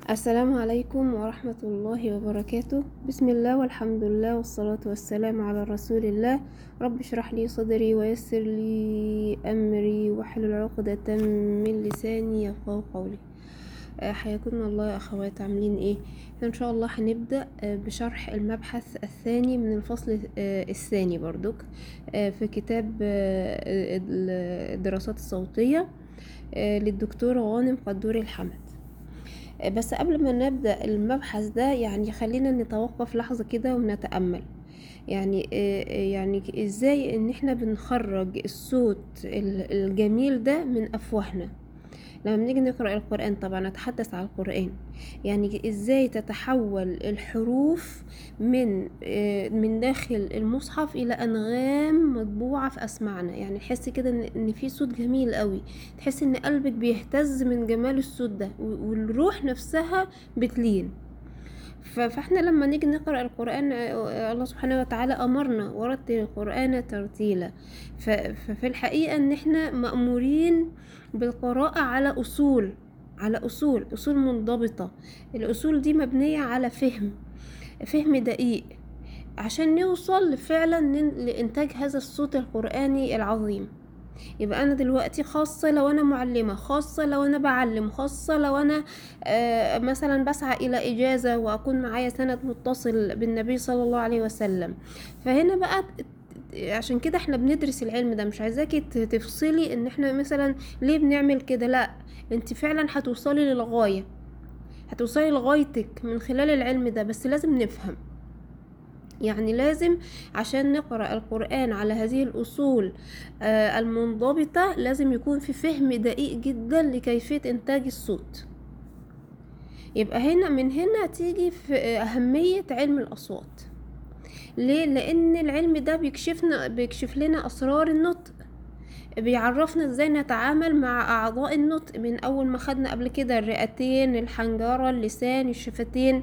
السلام عليكم ورحمة الله وبركاته بسم الله والحمد لله والصلاة والسلام على رسول الله رب اشرح لي صدري ويسر لي أمري واحلل عقدة من لساني يفقهوا قولي آه، حياكم الله يا أخوات عاملين ايه ان شاء الله هنبدأ آه، بشرح المبحث الثاني من الفصل آه، الثاني برضك آه، في كتاب آه، الدراسات الصوتية آه، للدكتور غانم قدوري الحمد بس قبل ما نبدأ المبحث ده يعني خلينا نتوقف لحظة كده ونتأمل يعني يعني ازاي ان احنا بنخرج الصوت الجميل ده من افواهنا لما بنيجي نقرأ القرآن طبعا نتحدث على القرآن يعني ازاي تتحول الحروف من من داخل المصحف الى انغام مطبوعة في اسماعنا يعني تحس كده ان في صوت جميل قوي تحس ان قلبك بيهتز من جمال الصوت ده والروح نفسها بتلين فاحنا لما نيجي نقرأ القرآن الله سبحانه وتعالى أمرنا ورتل القرآن ترتيلا ففي الحقيقة ان احنا مأمورين بالقراءة على أصول على أصول أصول منضبطة الأصول دي مبنية على فهم فهم دقيق عشان نوصل فعلا لإنتاج هذا الصوت القرآني العظيم يبقى انا دلوقتي خاصة لو انا معلمة خاصة لو انا بعلم خاصة لو انا آه مثلا بسعى الى اجازة واكون معايا سند متصل بالنبي صلى الله عليه وسلم فهنا بقى عشان كده احنا بندرس العلم ده مش عايزاكي تفصلي ان احنا مثلا ليه بنعمل كده لا انت فعلا هتوصلي للغاية هتوصلي لغايتك من خلال العلم ده بس لازم نفهم يعني لازم عشان نقرأ القرآن على هذه الأصول آه المنضبطة لازم يكون في فهم دقيق جدا لكيفية إنتاج الصوت يبقى هنا من هنا تيجي في أهمية علم الأصوات ليه لأن العلم ده بيكشفنا بيكشف لنا أسرار النطق بيعرفنا ازاي نتعامل مع اعضاء النطق من اول ما خدنا قبل كده الرئتين الحنجرة اللسان الشفتين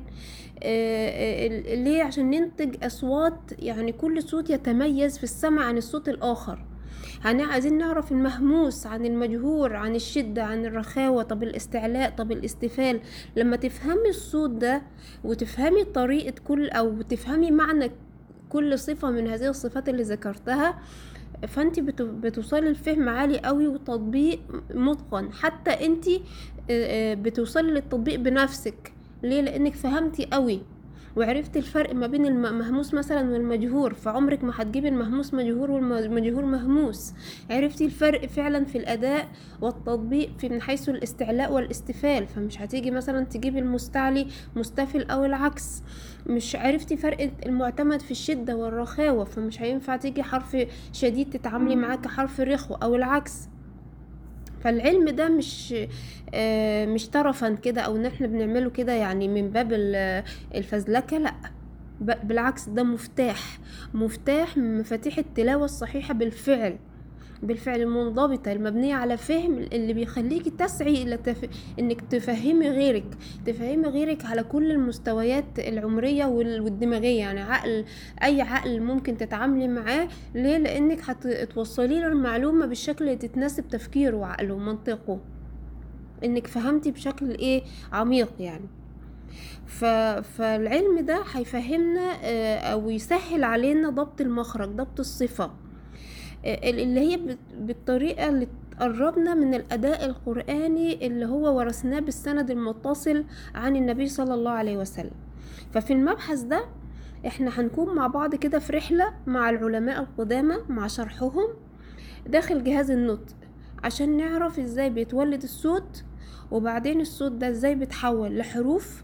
آه ليه عشان ننتج اصوات يعني كل صوت يتميز في السمع عن الصوت الاخر يعني عايزين نعرف المهموس عن المجهور عن الشدة عن الرخاوة طب الاستعلاء طب الاستفال لما تفهمي الصوت ده وتفهمي طريقة كل او تفهمي معنى كل صفة من هذه الصفات اللي ذكرتها فانت بتوصلي لفهم عالي قوي وتطبيق متقن حتى انت بتوصلي للتطبيق بنفسك ليه لانك فهمتي قوي وعرفت الفرق ما بين المهموس مثلا والمجهور فعمرك ما هتجيبي المهموس مجهور والمجهور مهموس عرفتي الفرق فعلا في الاداء والتطبيق في من حيث الاستعلاء والاستفال فمش هتيجي مثلا تجيبي المستعلي مستفل او العكس مش عرفتي فرق المعتمد في الشدة والرخاوة فمش هينفع تيجي حرف شديد تتعاملي معاه كحرف رخوة او العكس فالعلم ده مش آه مش طرفا كده او ان احنا بنعمله كده يعني من باب الفزلكة لا بالعكس ده مفتاح مفتاح من مفاتيح التلاوة الصحيحة بالفعل بالفعل المنضبطة المبنية على فهم اللي بيخليكي تسعي إلى تف... إنك تفهمي غيرك تفهمي غيرك على كل المستويات العمرية والدماغية يعني عقل أي عقل ممكن تتعاملي معاه ليه لأنك هتوصلي له المعلومة بالشكل اللي تتناسب تفكيره وعقله ومنطقه إنك فهمتي بشكل إيه عميق يعني ف... فالعلم ده هيفهمنا أو يسهل علينا ضبط المخرج ضبط الصفة اللي هي بالطريقة اللي تقربنا من الأداء القرآني اللي هو ورثناه بالسند المتصل عن النبي صلى الله عليه وسلم ففي المبحث ده احنا هنكون مع بعض كده في رحلة مع العلماء القدامى مع شرحهم داخل جهاز النطق عشان نعرف ازاي بيتولد الصوت وبعدين الصوت ده ازاي بيتحول لحروف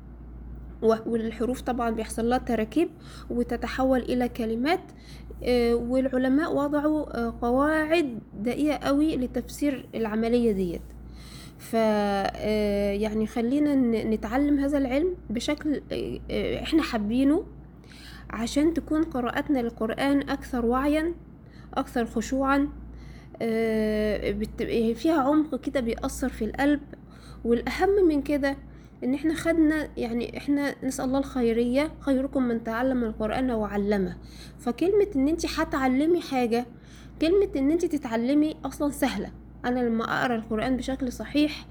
والحروف طبعا بيحصل لها تراكيب وتتحول الى كلمات والعلماء وضعوا قواعد دقيقة قوي لتفسير العملية ديت ف يعني خلينا نتعلم هذا العلم بشكل احنا حابينه عشان تكون قراءتنا للقرآن أكثر وعيا أكثر خشوعا فيها عمق كده بيأثر في القلب والأهم من كده ان احنا خدنا يعني احنا نسأل الله الخيرية خيركم من تعلم القرآن وعلمه فكلمة ان انت هتعلمي حاجة كلمة ان انت تتعلمي اصلا سهلة انا لما اقرا القرآن بشكل صحيح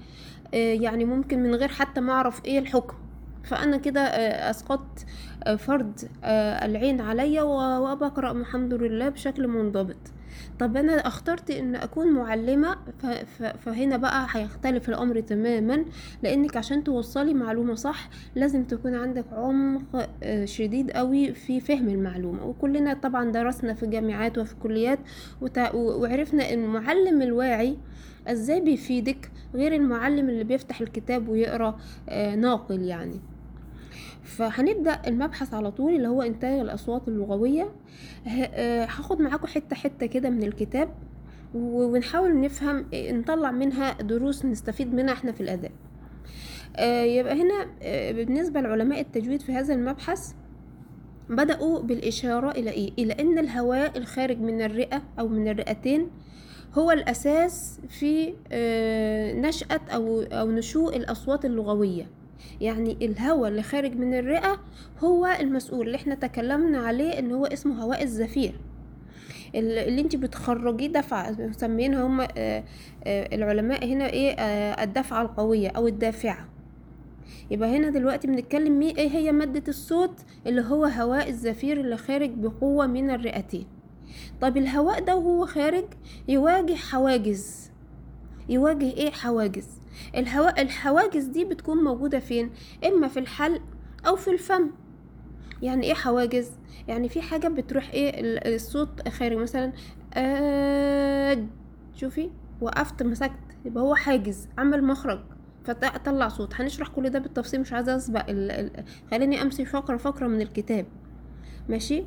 آه، يعني ممكن من غير حتى ما اعرف ايه الحكم فانا كده آه، اسقطت آه، فرض آه، العين عليا و- وبقرا الحمد لله بشكل منضبط طب انا اخترت ان اكون معلمه ف- ف- فهنا بقى هيختلف الامر تماما لانك عشان توصلي معلومه صح لازم تكون عندك عمق آه، شديد قوي في فهم المعلومه وكلنا طبعا درسنا في جامعات وفي كليات وتع- و- وعرفنا ان المعلم الواعي ازاي بيفيدك غير المعلم اللي بيفتح الكتاب ويقرا آه، ناقل يعني فهنبدأ المبحث على طول اللي هو إنتاج الأصوات اللغوية ه- آه، هاخد معاكم حتة حتة كده من الكتاب و- ونحاول نفهم آه، نطلع منها دروس نستفيد منها احنا في الأداء آه، يبقى هنا آه، بالنسبة لعلماء التجويد في هذا المبحث بدأوا بالإشارة إلى إيه؟ إلى أن الهواء الخارج من الرئة أو من الرئتين هو الأساس في آه، نشأة أو أو نشوء الأصوات اللغوية يعني الهواء اللي خارج من الرئة هو المسؤول اللي احنا تكلمنا عليه ان هو اسمه هواء الزفير ال- اللي انت بتخرجيه دفعة مسمينها هم آه، آه، العلماء هنا ايه آه، الدفعة القوية او الدافعة يبقى هنا دلوقتي بنتكلم مي ايه هي مادة الصوت اللي هو هواء الزفير اللي خارج بقوة من الرئتين طب الهواء ده وهو خارج يواجه حواجز يواجه ايه حواجز الهواء الحواجز دي بتكون موجودة فين اما في الحلق او في الفم يعني ايه حواجز يعني في حاجة بتروح ايه ال- الصوت خارج مثلا آه شوفي وقفت مسكت يبقى هو حاجز عمل مخرج فطلع صوت هنشرح كل ده بالتفصيل مش عايزة اسبق ال... ال... خليني امسي فقرة فقرة من الكتاب ماشي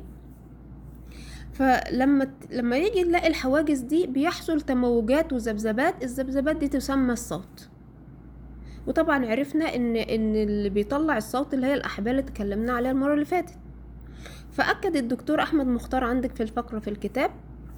فلما ت- لما يجي نلاقي الحواجز دي بيحصل تموجات وذبذبات الذبذبات دي تسمى الصوت وطبعا عرفنا ان ان اللي بيطلع الصوت اللي هي الاحبال اللي اتكلمنا عليها المره اللي فاتت فاكد الدكتور احمد مختار عندك في الفقره في الكتاب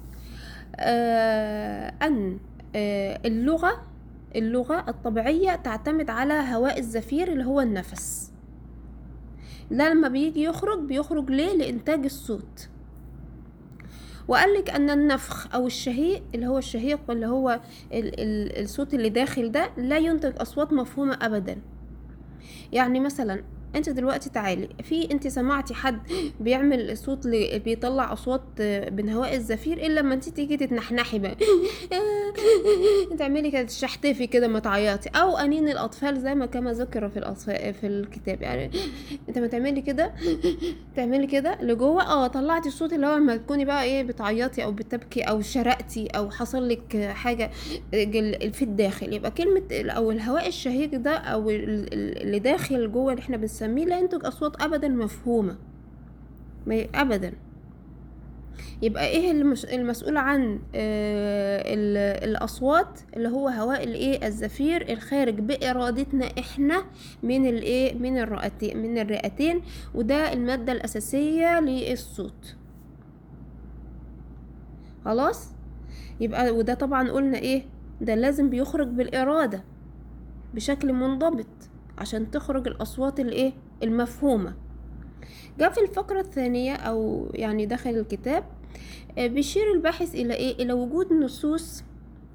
آه ان آه اللغه اللغه الطبيعيه تعتمد على هواء الزفير اللي هو النفس ده لما بيجي يخرج بيخرج ليه لانتاج الصوت وقال لك ان النفخ او الشهيق اللي هو الشهيق اللي هو ال ال الصوت اللي داخل ده لا ينتج اصوات مفهومه ابدا يعني مثلا انت دلوقتي تعالي في انت سمعتي حد بيعمل صوت ل- بيطلع اصوات من هواء الزفير الا لما انت تيجي تتنحنحي بقى تعملي كده تشحتفي كده ما تعيطي او انين الاطفال زي ما كما ذكر في الاطفال في الكتاب يعني انت ما تعملي كده تعملي كده لجوه اه طلعتي الصوت اللي هو لما تكوني بقى ايه بتعيطي او بتبكي او شرقتي او حصل لك حاجه جل- في الداخل يبقى كلمه ال- او الهواء الشهيق ده او ال- ال- اللي داخل جوه اللي احنا بنسميه لا ينتج اصوات ابدا مفهومه ما ي- ابدا يبقى ايه المس- المسؤول عن آه، ال- الاصوات اللي هو هواء الايه الزفير الخارج بارادتنا احنا من الايه من الرئتين من الرئتين وده الماده الاساسيه للصوت خلاص يبقى وده طبعا قلنا ايه ده لازم بيخرج بالاراده بشكل منضبط عشان تخرج الاصوات الايه المفهومه جاء في الفقرة الثانية أو يعني داخل الكتاب آه، بيشير الباحث إلى إيه؟ إلى وجود نصوص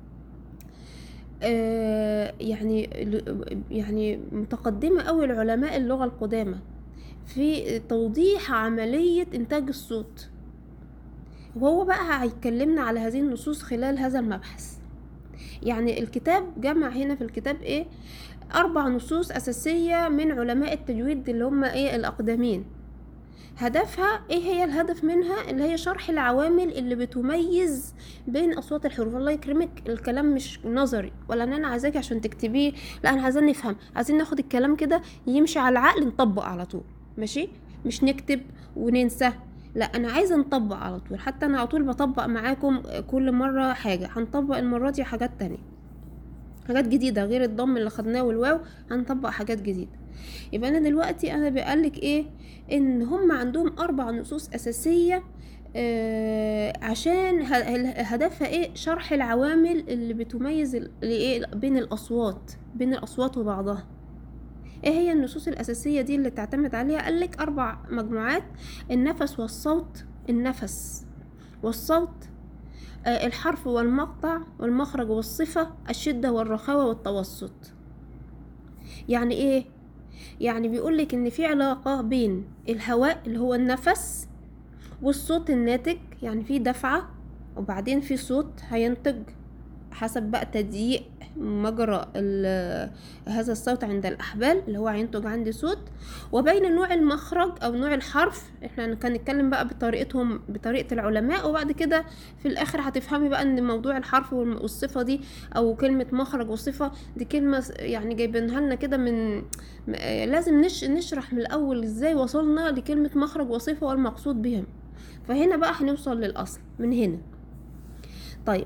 آه، يعني يعني متقدمة أوي العلماء اللغة القدامى في توضيح عملية إنتاج الصوت وهو بقى هيكلمنا على هذه النصوص خلال هذا المبحث يعني الكتاب جمع هنا في الكتاب ايه اربع نصوص اساسيه من علماء التجويد اللي هم ايه الاقدمين هدفها ايه هي الهدف منها اللي هي شرح العوامل اللي بتميز بين اصوات الحروف الله يكرمك الكلام مش نظري ولا ان انا عايزاكي عشان تكتبيه لا انا عايزين نفهم عايزين ناخد الكلام كده يمشي على العقل نطبق على طول ماشي مش نكتب وننسى لا انا عايزه نطبق على طول حتى انا على طول بطبق معاكم كل مره حاجه هنطبق المره دي حاجات تانية حاجات جديده غير الضم اللي خدناه والواو هنطبق حاجات جديده يبقى انا دلوقتي انا بقالك ايه ان هم عندهم اربع نصوص اساسيه آه عشان ه- ه- هدفها ايه شرح العوامل اللي بتميز ال- اللي ايه بين الاصوات بين الاصوات وبعضها ايه هي النصوص الاساسيه دي اللي تعتمد عليها قالك اربع مجموعات النفس والصوت النفس والصوت آه، الحرف والمقطع والمخرج والصفة الشدة والرخاوة والتوسط يعني ايه يعني بيقولك ان في علاقة بين الهواء اللي هو النفس والصوت الناتج يعني في دفعة وبعدين في صوت هينتج حسب بقى تضييق مجرى ال- هذا الصوت عند الأحبال اللي هو هينتج عندي صوت وبين نوع المخرج أو نوع الحرف احنا كان نتكلم بقى بطريقتهم بطريقة العلماء وبعد كده في الآخر هتفهمي بقى إن موضوع الحرف والم- والصفة دي أو كلمة مخرج وصفة دي كلمة س- يعني جايبينها لنا كده من م- آه، لازم نش نشرح من الأول إزاي وصلنا لكلمة مخرج وصفة والمقصود بهم فهنا بقى هنوصل للأصل من هنا طيب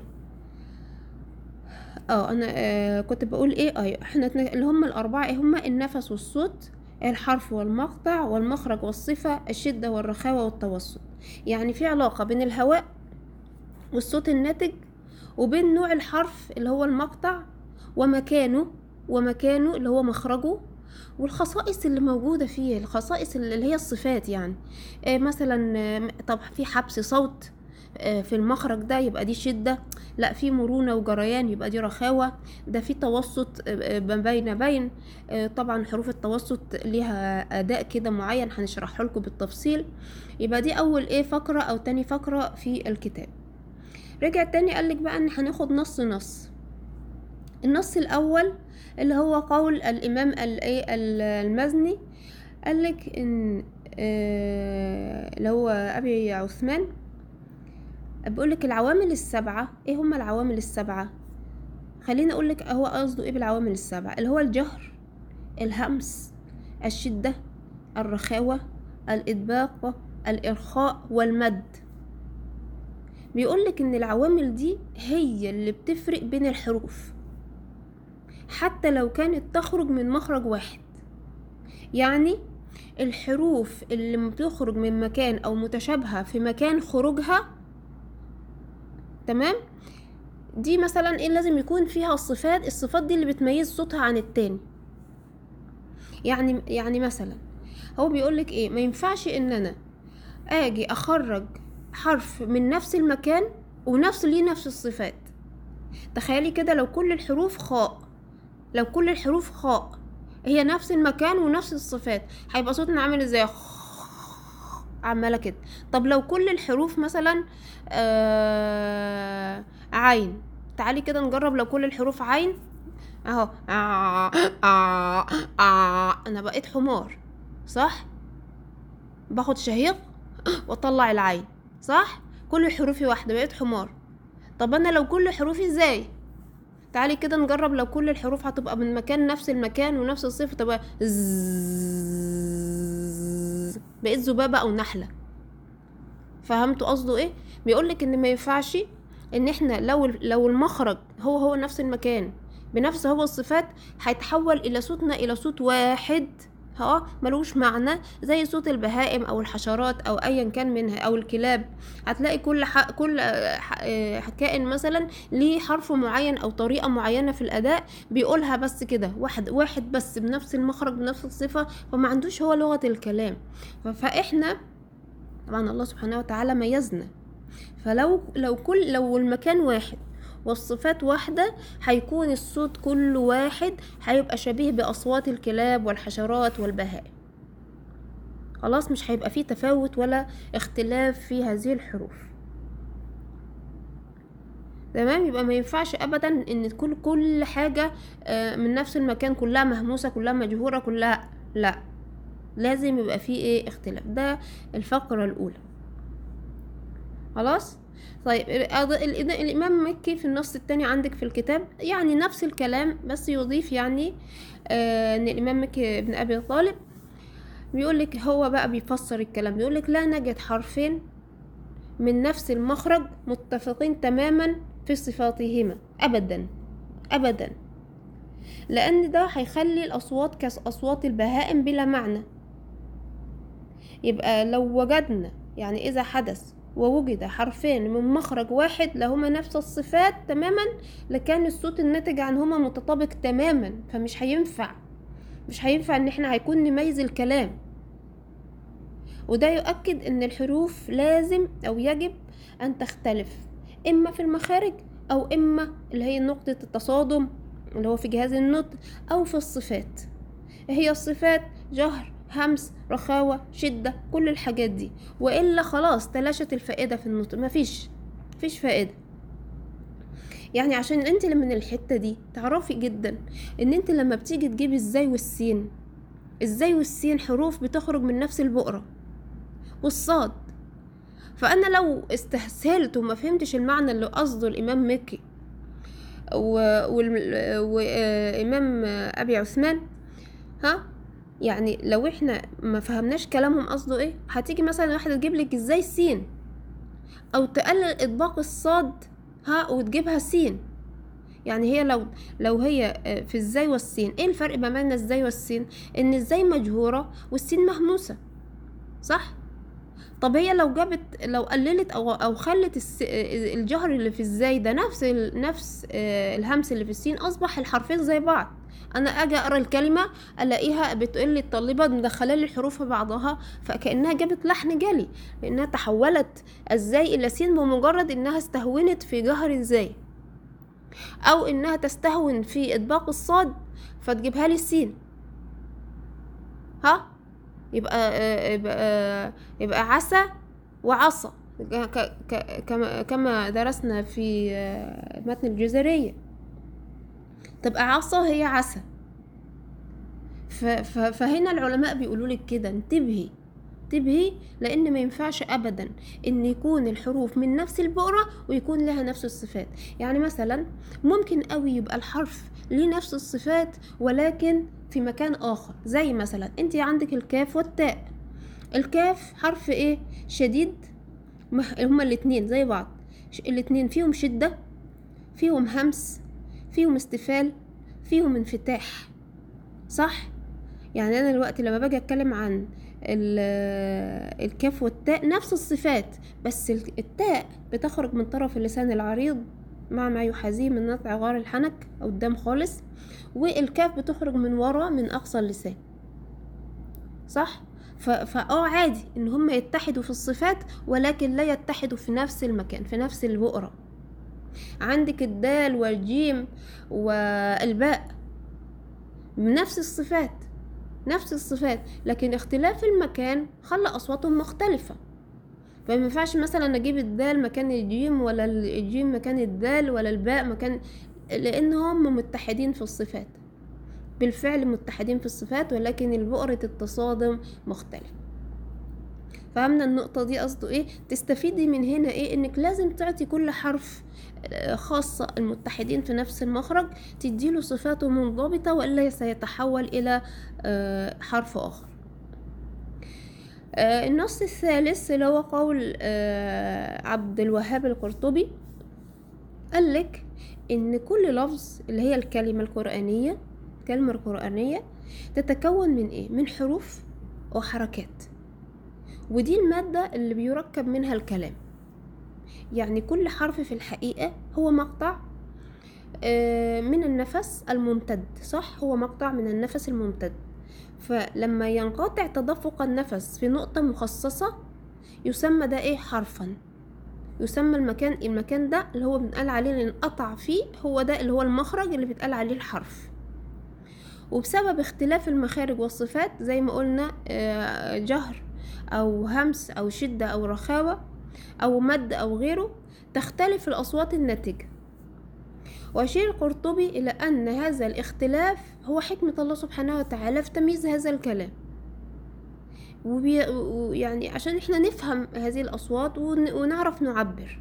اه انا آه كنت بقول ايه ايوه احنا اتنا- اللي هم الاربعه ايه هم النفس والصوت الحرف والمقطع والمخرج والصفه الشده والرخاوه والتوسط يعني في علاقه بين الهواء والصوت الناتج وبين نوع الحرف اللي هو المقطع ومكانه ومكانه اللي هو مخرجه والخصائص اللي موجودة فيه الخصائص اللي هي الصفات يعني آه مثلا آه، طب في حبس صوت آه، في المخرج ده يبقى دي شدة لا في مرونة وجريان يبقى دي رخاوة ده في توسط آه، آه، ما بين بين آه، طبعا حروف التوسط ليها أداء كده معين هنشرحه لكم بالتفصيل يبقى دي أول إيه فقرة أو تاني فقرة في الكتاب رجع تاني قالك بقى إن هناخد نص نص النص الأول اللي هو قول الإمام ال- إيه ال- المزني قالك إن آه، اللي هو أبي عثمان بقولك العوامل السبعة ايه هما العوامل السبعة خليني اقولك هو قصده ايه بالعوامل السبعة اللي هو الجهر الهمس الشدة الرخاوة الإطباق الإرخاء والمد بيقولك ان العوامل دي هي اللي بتفرق بين الحروف حتى لو كانت تخرج من مخرج واحد يعني الحروف اللي بتخرج من مكان او متشابهة في مكان خروجها تمام دي مثلا ايه لازم يكون فيها الصفات الصفات دي اللي بتميز صوتها عن التاني يعني يعني مثلا هو بيقولك ايه ما ينفعش ان انا اجي اخرج حرف من نفس المكان ونفس ليه نفس الصفات تخيلي كده لو كل الحروف خاء لو كل الحروف خاء هي نفس المكان ونفس الصفات هيبقى صوتنا عامل ازاي عماله كده طب لو كل الحروف مثلا آه عين تعالي كده نجرب لو كل الحروف عين اهو آه آه آه انا بقيت حمار صح باخد شهيق واطلع العين صح كل حروفي واحده بقيت حمار طب انا لو كل حروفي ازاي تعالي كده نجرب لو كل الحروف هتبقى من مكان نفس المكان ونفس الصفة تبقى زzzz. بقيت ذبابة أو نحلة فهمتوا قصده ايه بيقولك ان ما ينفعش ان احنا لو لو المخرج هو هو نفس المكان بنفس هو الصفات هيتحول الى صوتنا الى صوت واحد ها ملوش معنى زي صوت البهائم او الحشرات او ايا كان منها او الكلاب هتلاقي كل ح... كل ح... ح- كائن مثلا ليه حرف معين او طريقه معينه في الاداء بيقولها بس كده واحد واحد بس بنفس المخرج بنفس الصفه فما عندوش هو لغه الكلام ف... فاحنا طبعا الله سبحانه وتعالى ميزنا فلو لو كل لو المكان واحد والصفات واحدة هيكون الصوت كل واحد هيبقى شبيه بأصوات الكلاب والحشرات والبهائم خلاص مش هيبقى فيه تفاوت ولا اختلاف في هذه الحروف تمام يبقى ما ينفعش ابدا ان تكون كل حاجة آه، من نفس المكان كلها مهموسة كلها مجهورة كلها لا لازم يبقى فيه ايه اختلاف ده الفقرة الاولى خلاص طيب ال- ال- الإمام مكي في النص التاني عندك في الكتاب يعني نفس الكلام بس يضيف يعني آه إن الإمام مكي بن أبي طالب بيقولك هو بقى بيفسر الكلام بيقولك لا نجد حرفين من نفس المخرج متفقين تماما في صفاتهما أبدا أبدا لأن ده هيخلي الأصوات كأصوات البهائم بلا معنى يبقى لو وجدنا يعني إذا حدث ووجد حرفين من مخرج واحد لهما نفس الصفات تماما لكان الصوت الناتج عنهما متطابق تماما فمش هينفع مش هينفع ان احنا هيكون نميز الكلام وده يؤكد ان الحروف لازم او يجب ان تختلف اما في المخارج او اما اللي هي نقطة التصادم اللي هو في جهاز النطق او في الصفات هي الصفات جهر همس رخاوة شدة كل الحاجات دي وإلا خلاص تلاشت الفائدة في النطق مفيش مفيش فائدة يعني عشان انت من الحتة دي تعرفي جدا ان انت لما بتيجي تجيبي الزاي والسين الزاي والسين حروف بتخرج من نفس البقرة والصاد فانا لو استسهلت وما فهمتش المعنى اللي قصده الامام مكي وامام ابي عثمان ها يعني لو احنا ما فهمناش كلامهم قصده ايه هتيجي مثلا واحده تجيب لك ازاي السين او تقلل اطباق الصاد ها وتجيبها سين يعني هي لو لو هي في الزاي والسين ايه الفرق ما بين الزاي والسين ان الزاي مجهوره والسين مهموسه صح طب هي لو جابت لو قللت او او خلت الجهر اللي في الزاي ده نفس نفس الهمس اللي في السين اصبح الحرفين زي بعض انا اجي اقرا الكلمه الاقيها بتقول لي الطالبه مدخله لي الحروف في بعضها فكانها جابت لحن جلي لانها تحولت الزاي الى سين بمجرد انها استهونت في جهر الزاي او انها تستهون في اطباق الصاد فتجيبها لي السين ها يبقى يبقى يبقى عسى وعصى كما درسنا في متن الجزرية تبقى عصا هي عسى فهنا العلماء بيقولوا لك كده انتبهي انتبهي لان ما ينفعش ابدا ان يكون الحروف من نفس البقرة ويكون لها نفس الصفات يعني مثلا ممكن قوي يبقى الحرف ليه نفس الصفات ولكن في مكان اخر زي مثلا انت عندك الكاف والتاء الكاف حرف ايه شديد هما الاتنين زي بعض الاتنين فيهم شدة فيهم همس فيهم استفال فيهم انفتاح صح يعني انا دلوقتي لما باجي اتكلم عن الكاف والتاء نفس الصفات بس التاء بتخرج من طرف اللسان العريض مع ما يحاذيه من نطع غار الحنك او قدام خالص والكاف بتخرج من ورا من اقصى اللسان صح فاه عادي ان هم يتحدوا في الصفات ولكن لا يتحدوا في نفس المكان في نفس البؤرة عندك الدال والجيم والباء بنفس الصفات نفس الصفات لكن اختلاف المكان خلى اصواتهم مختلفه فما ينفعش مثلا اجيب الدال مكان الجيم ولا الجيم مكان الدال ولا الباء مكان لان هم متحدين في الصفات بالفعل متحدين في الصفات ولكن البؤرة التصادم مختلف فهمنا النقطة دي قصده ايه تستفيدي من هنا ايه انك لازم تعطي كل حرف خاصة المتحدين في نفس المخرج تديله صفاته منضبطة وإلا سيتحول إلى حرف آخر النص الثالث اللي هو قول عبد الوهاب القرطبي قال لك ان كل لفظ اللي هي الكلمة القرآنية الكلمة القرآنية تتكون من ايه من حروف وحركات ودي المادة اللي بيركب منها الكلام يعني كل حرف في الحقيقة هو مقطع من النفس الممتد صح هو مقطع من النفس الممتد فلما ينقطع تدفق النفس في نقطة مخصصة يسمى ده ايه حرفا يسمى المكان المكان ده اللي هو بنقال عليه انقطع فيه هو ده اللي هو المخرج اللي بيتقال عليه الحرف وبسبب اختلاف المخارج والصفات زي ما قلنا جهر او همس او شدة او رخاوة او مد او غيره تختلف الاصوات الناتجة وأشير القرطبي إلى أن هذا الاختلاف هو حكمة الله سبحانه وتعالى في تمييز هذا الكلام وبي يعني عشان احنا نفهم هذه الأصوات ونعرف نعبر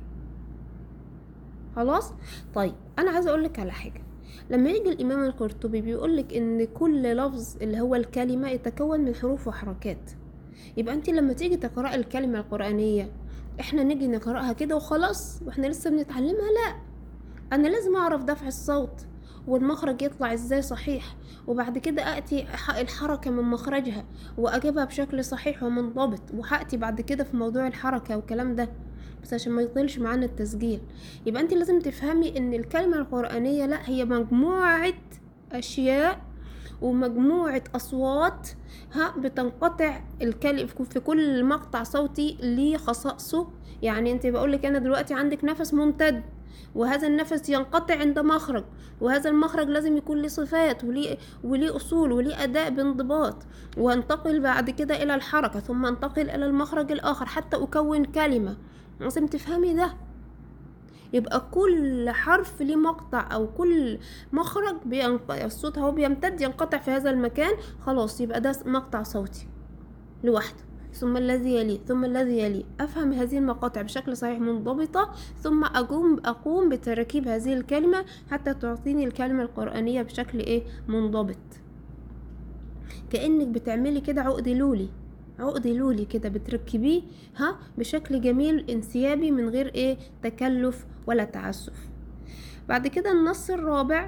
خلاص طيب أنا عايزة أقولك على حاجة لما يجي الإمام القرطبي بيقولك إن كل لفظ اللي هو الكلمة يتكون من حروف وحركات يبقى انت لما تيجي تقرأي الكلمة القرآنية احنا نيجي نقرأها كده وخلاص واحنا لسه بنتعلمها لا انا لازم اعرف دفع الصوت والمخرج يطلع ازاي صحيح وبعد كده اتي الحركه من مخرجها واجيبها بشكل صحيح ومنضبط وهاتي بعد كده في موضوع الحركه والكلام ده بس عشان ما يطولش معانا التسجيل يبقى انت لازم تفهمي ان الكلمه القرانيه لا هي مجموعه اشياء ومجموعة أصوات ها بتنقطع الكلم في كل مقطع صوتي ليه خصائصه يعني انت بقولك انا دلوقتي عندك نفس ممتد وهذا النفس ينقطع عند مخرج وهذا المخرج لازم يكون له صفات وليه, وليه أصول وليه أداء بانضباط وانتقل بعد كده إلى الحركة ثم انتقل إلى المخرج الآخر حتى أكون كلمة لازم تفهمي ده يبقى كل حرف ليه مقطع او كل مخرج بينقطع الصوت هو بيمتد ينقطع في هذا المكان خلاص يبقى ده مقطع صوتي لوحده ثم الذي يليه ثم الذي يليه أفهم هذه المقاطع بشكل صحيح منضبطة ثم أقوم أقوم بتركيب هذه الكلمة حتى تعطيني الكلمة القرآنية بشكل إيه منضبط كأنك بتعملي كده عقد لولي عقد لولي كده بتركبيه ها بشكل جميل انسيابي من غير ايه تكلف ولا تعسف بعد كده النص الرابع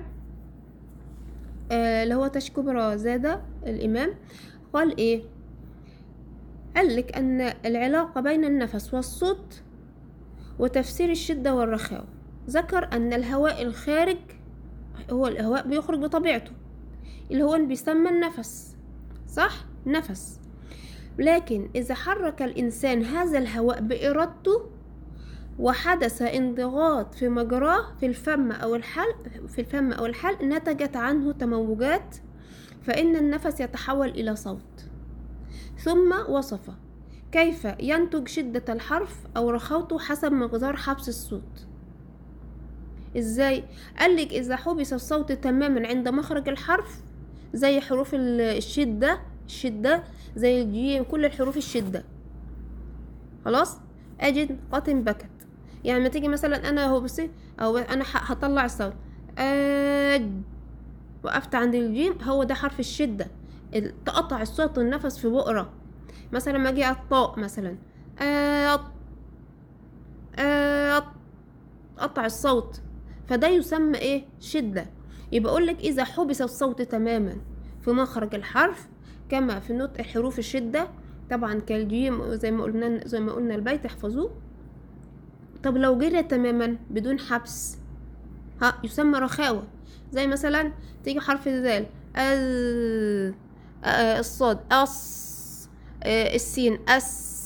آه اللي هو تشكبر زادة الإمام قال ايه قال لك أن العلاقة بين النفس والصوت وتفسير الشدة والرخاوة ذكر أن الهواء الخارج هو الهواء بيخرج بطبيعته اللي هو اللي بيسمى النفس صح نفس لكن إذا حرك الإنسان هذا الهواء بإرادته وحدث انضغاط في مجراه في الفم أو الحلق في الفم أو الحلق نتجت عنه تموجات فإن النفس يتحول إلى صوت ثم وصف كيف ينتج شدة الحرف أو رخوته حسب مقدار حبس الصوت ازاي قالك اذا حبس الصوت تماما عند مخرج الحرف زي حروف الشدة الشدة زي الجيم كل الحروف الشدة خلاص اجد قاتم بكت يعني ما تيجي مثلا انا اهو بصي او انا هطلع الصوت أج وقفت عند الجيم هو ده حرف الشدة تقطع الصوت والنفس في بقرة مثلا ما اجي الطاء مثلا أط أط قطع الصوت فده يسمى ايه شدة يبقى اقول لك اذا حبس الصوت تماما في مخرج الحرف كما في نطق حروف الشدة طبعا كالجيم زي ما قلنا زي ما قلنا البيت احفظوه طب لو جرى تماما بدون حبس ها يسمى رخاوة زي مثلا تيجي حرف الذال ال الصاد أص السين أس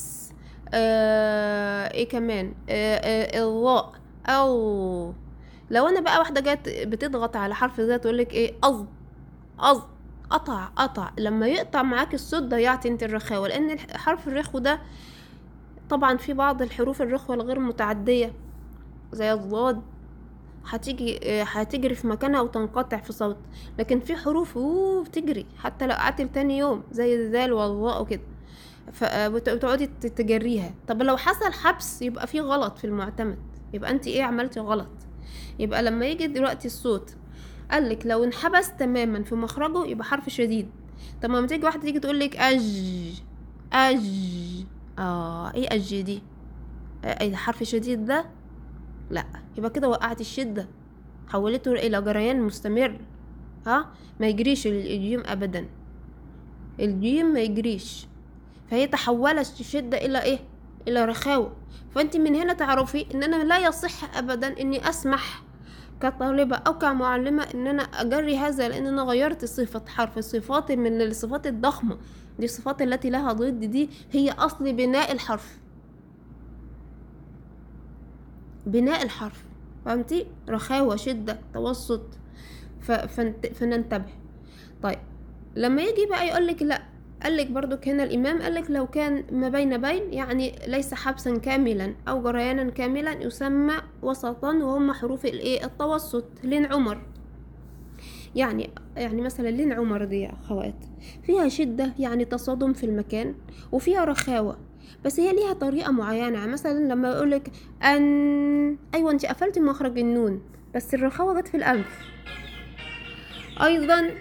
ايه كمان الراء أو لو أنا بقى واحدة جت بتضغط على حرف ذات تقول لك ايه أظ أظ قطع قطع لما يقطع معاك الصوت ضيعت انت الرخاوة لأن حرف الرخو ده طبعا في بعض الحروف الرخوة الغير متعدية زي الضاد هتيجي هتجري في مكانها وتنقطع في صوت لكن في حروف اوه بتجري حتى لو قعدت تاني يوم زي الذال والظاء وكده فبتقعدي تجريها طب لو حصل حبس يبقى في غلط في المعتمد يبقى انت ايه عملتي غلط يبقى لما يجي دلوقتي الصوت قالك لو انحبس تماما في مخرجه يبقى حرف شديد طب لما تيجي واحده تيجي تقولك اج اج اه ايه اج دي ايه حرف شديد ده لا يبقى كده وقعت الشدة حولته إلى جريان مستمر ها ما يجريش الجيم أبدا الجيم ما يجريش فهي تحولت الشدة إلى إيه إلى رخاوة فأنت من هنا تعرفي إن أنا لا يصح أبدا إني أسمح كطالبة أو كمعلمة إن أنا أجري هذا لأن أنا غيرت صفة حرف الصفات من الصفات الضخمة دي الصفات التي لها ضد دي هي أصل بناء الحرف بناء الحرف فهمتي رخاوة شدة توسط فننتبه طيب لما يجي بقى يقولك لا قالك برضو هنا الإمام قالك لو كان ما بين بين يعني ليس حبسا كاملا أو جريانا كاملا يسمى وسطا وهم حروف الايه التوسط لين عمر يعني يعني مثلا لين عمر دي يا أخوات فيها شدة يعني تصادم في المكان وفيها رخاوة بس هي ليها طريقة معينة مثلا لما يقولك أن أيوة أنت قفلتي مخرج النون بس الرخاوة جت في الأنف أيضا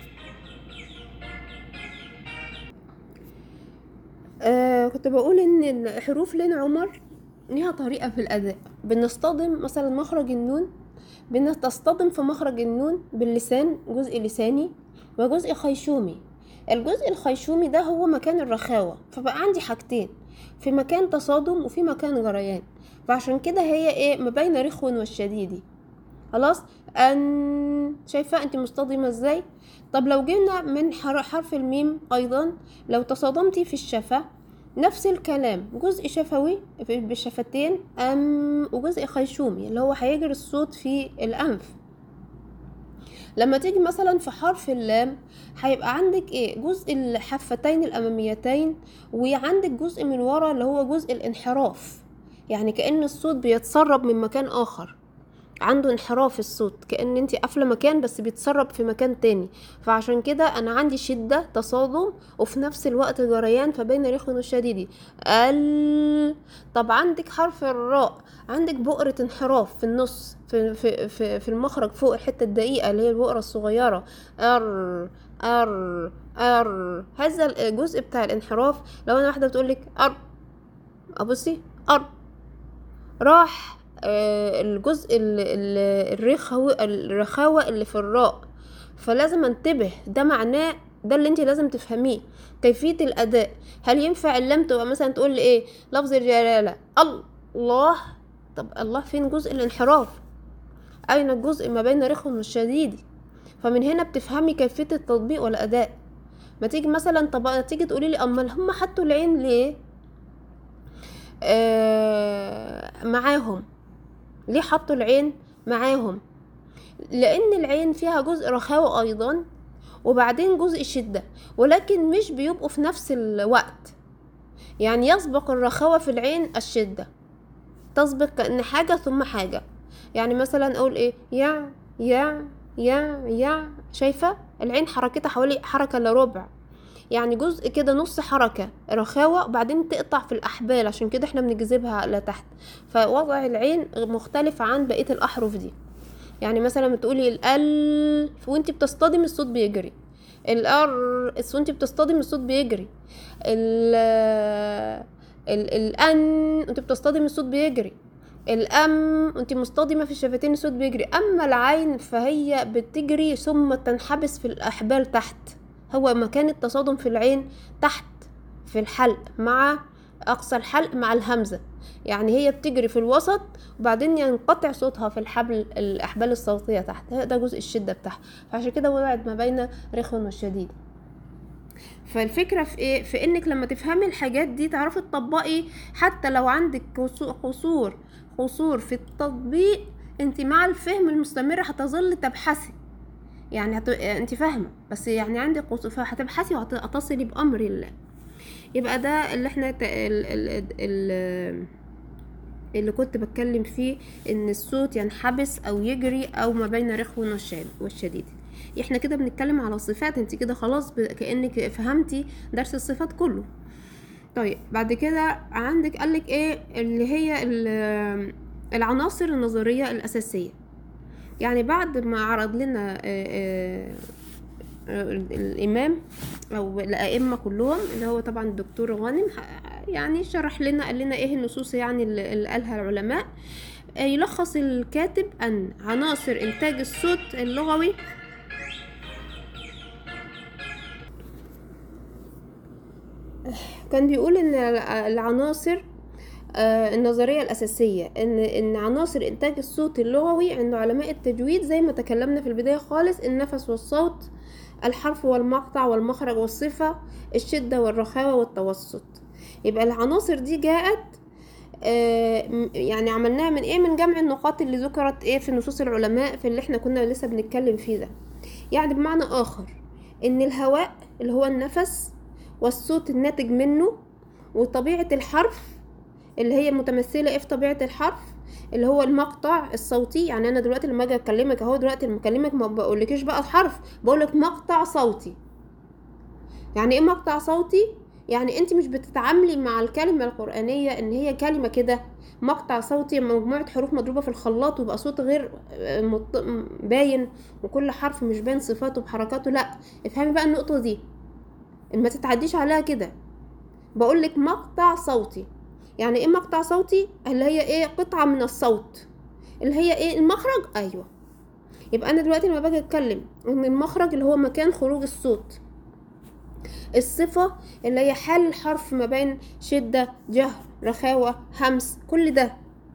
آه كنت بقول إن حروف لين عمر ليها طريقة في الأداء بنصطدم مثلا مخرج النون بنتصطدم في مخرج النون باللسان جزء لساني وجزء خيشومي الجزء الخيشومي ده هو مكان الرخاوة فبقى عندي حاجتين في مكان تصادم وفي مكان جريان فعشان كده هي ايه ما بين رخو والشديد خلاص ان شايفه انت مصطدمه ازاي طب لو جينا من حرف الميم ايضا لو تصادمتي في الشفه نفس الكلام جزء شفوي في- بالشفتين أم وجزء خيشومي اللي هو هيجري الصوت في الأنف لما تيجي مثلا في حرف اللام هيبقى عندك ايه جزء الحفتين الأماميتين وعندك جزء من ورا اللي هو جزء الانحراف يعني كأن الصوت بيتسرب من مكان آخر عنده انحراف الصوت كأن انت قافلة مكان بس بيتسرب في مكان تاني فعشان كده انا عندي شدة تصادم وفي نفس الوقت جريان فبين رخو الشديد ال طب عندك حرف الراء عندك بؤرة انحراف في النص في, في, في, في المخرج فوق الحتة الدقيقة اللي هي البؤرة الصغيرة ار ار ار هذا الجزء بتاع الانحراف لو انا واحدة بتقولك ار ابصي ار راح آه، الجزء ال- ال- الرخو الرخاوة اللي في الراء فلازم انتبه ده معناه ده اللي انت لازم تفهميه كيفية الأداء هل ينفع اللام تبقى مثلا تقول لي ايه لفظ الجلالة الله طب الله فين جزء الانحراف أين الجزء ما بين رخو والشديد فمن هنا بتفهمي كيفية التطبيق والأداء ما تيجي مثلا طب تيجي تقولي لي أمال هم حطوا العين ليه آه معاهم ليه حطوا العين معاهم لان العين فيها جزء رخاوة ايضا وبعدين جزء شدة ولكن مش بيبقوا في نفس الوقت يعني يسبق الرخاوة في العين الشدة تسبق كأن حاجة ثم حاجة يعني مثلا اقول ايه يا يا يا يا شايفة العين حركتها حوالي حركة الا ربع يعني جزء كده نص حركة رخاوة وبعدين تقطع في الأحبال عشان كده احنا بنجذبها لتحت فوضع العين مختلف عن بقية الأحرف دي يعني مثلا بتقولي ال وانت بتصطدم الصوت بيجري الار وانت بتصطدم الصوت بيجري ال ال الان انت بتصطدم الصوت بيجري الام انت مصطدمه في الشفتين الصوت بيجري اما العين فهي بتجري ثم تنحبس في الاحبال تحت هو مكان التصادم في العين تحت في الحلق مع اقصى الحلق مع الهمزه يعني هي بتجري في الوسط وبعدين ينقطع صوتها في الحبل الاحبال الصوتيه تحت ده جزء الشده بتاعها فعشان كده وضعت ما بين رخو والشديد فالفكره في ايه في انك لما تفهمي الحاجات دي تعرفي تطبقي حتى لو عندك قصو- قصور قصور في التطبيق انت مع الفهم المستمر هتظل تبحثي يعني هت... انت فاهمه بس يعني عندك قصور فهتبحثي وهتصلي بامر الله يبقى ده اللي احنا ت... ال... ال... ال... اللي كنت بتكلم فيه ان الصوت ينحبس او يجري او ما بين رخو والشاد- والشديد احنا كده بنتكلم على صفات انت كده خلاص ب... كانك فهمتي درس الصفات كله طيب بعد كده عندك قالك ايه اللي هي ال- العناصر النظريه الاساسيه يعني بعد ما عرض لنا آه، آه، آه، الامام او الائمه كلهم اللي هو طبعا الدكتور غانم ح- يعني شرح لنا قال لنا ايه النصوص يعني اللي اللي قالها العلماء آه، يلخص الكاتب ان عناصر انتاج الصوت اللغوي كان بيقول ان العناصر آه، النظرية الأساسية إن إن عناصر إنتاج الصوت اللغوي عند علماء التجويد زي ما تكلمنا في البداية خالص النفس والصوت الحرف والمقطع والمخرج والصفة الشدة والرخاوة والتوسط يبقى العناصر دي جاءت آه، م- يعني عملناها من ايه من جمع النقاط اللي ذكرت ايه في نصوص العلماء في اللي احنا كنا لسه بنتكلم فيه ده يعني بمعنى اخر ان الهواء اللي هو النفس والصوت الناتج منه وطبيعة الحرف اللي هي متمثلة ايه في طبيعة الحرف اللي هو المقطع الصوتي يعني انا دلوقتي لما اجي اكلمك اهو دلوقتي لما اكلمك ما بقولكيش بقى الحرف بقولك مقطع صوتي يعني ايه مقطع صوتي يعني انت مش بتتعاملي مع الكلمة القرآنية ان هي كلمة كده مقطع صوتي مجموعة حروف مضروبة في الخلاط ويبقى صوت غير آه، مط- باين وكل حرف مش باين صفاته بحركاته لا افهمي بقى النقطة دي ما تتعديش عليها كده بقولك مقطع صوتي يعني ايه مقطع صوتي اللي هي ايه قطعة من الصوت اللي هي ايه المخرج ايوه يبقى انا دلوقتي لما باجي اتكلم ان المخرج اللي هو مكان خروج الصوت الصفة اللي هي حال الحرف ما بين شدة جهر رخاوة همس كل ده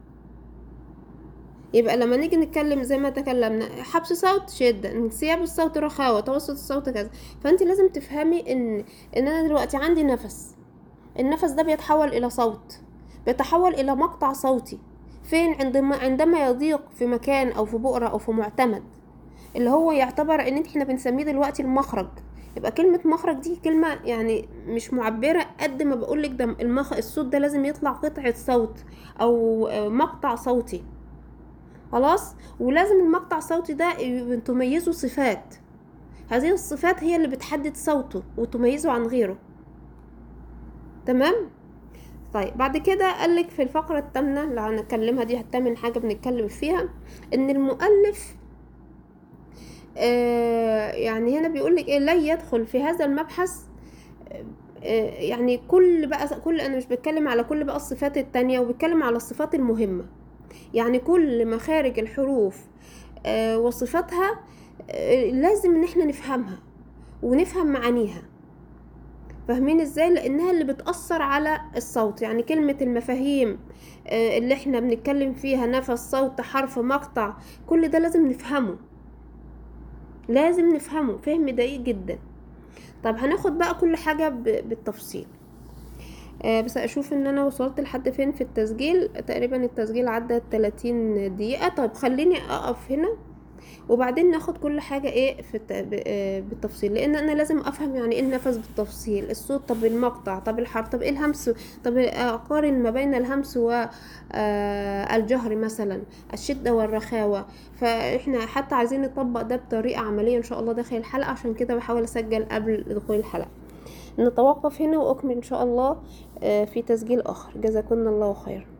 يبقى لما نيجي نتكلم زي ما تكلمنا حبس صوت شدة انسياب الصوت رخاوة توسط الصوت كذا فانت لازم تفهمي ان ان انا دلوقتي عندي نفس النفس ده بيتحول الى صوت بيتحول الى مقطع صوتي فين عندما عندما يضيق في مكان او في بؤرة او في معتمد اللي هو يعتبر ان احنا بنسميه دلوقتي المخرج يبقى كلمة مخرج دي كلمة يعني مش معبرة قد ما بقولك ده المخ... الصوت ده لازم يطلع قطعة صوت او آه، مقطع صوتي خلاص ولازم المقطع الصوتي ده ي- تميزه صفات هذه الصفات هي اللي بتحدد صوته وتميزه عن غيره تمام طيب بعد كده قالك في الفقرة الثامنة اللي هنتكلمها دي الثامن حاجة بنتكلم فيها ان المؤلف آه يعني هنا بيقولك ايه لن يدخل في هذا المبحث آه يعني كل بقى كل انا مش بتكلم على كل بقى الصفات التانية وبتكلم على الصفات المهمة يعني كل مخارج الحروف آه وصفاتها آه لازم ان احنا نفهمها ونفهم معانيها فاهمين ازاي لانها اللي بتأثر على الصوت يعني كلمة المفاهيم آه، اللي احنا بنتكلم فيها نفس صوت حرف مقطع كل ده لازم نفهمه لازم نفهمه فهم دقيق جدا طب هناخد بقى كل حاجة ب- بالتفصيل آه، بس اشوف ان انا وصلت لحد فين في التسجيل تقريبا التسجيل عدى 30 دقيقة طب خليني اقف هنا وبعدين ناخد كل حاجة ايه في الت... ب- آه، بالتفصيل لان انا لازم افهم يعني ايه النفس بالتفصيل الصوت طب المقطع طب الحرف طب ايه الهمس طب اقارن ما بين الهمس والجهر مثلا الشدة والرخاوة فاحنا حتى عايزين نطبق ده بطريقة عملية ان شاء الله داخل الحلقة عشان كده بحاول اسجل قبل دخول الحلقة نتوقف هنا واكمل ان شاء الله آه، في تسجيل اخر جزاكم الله خير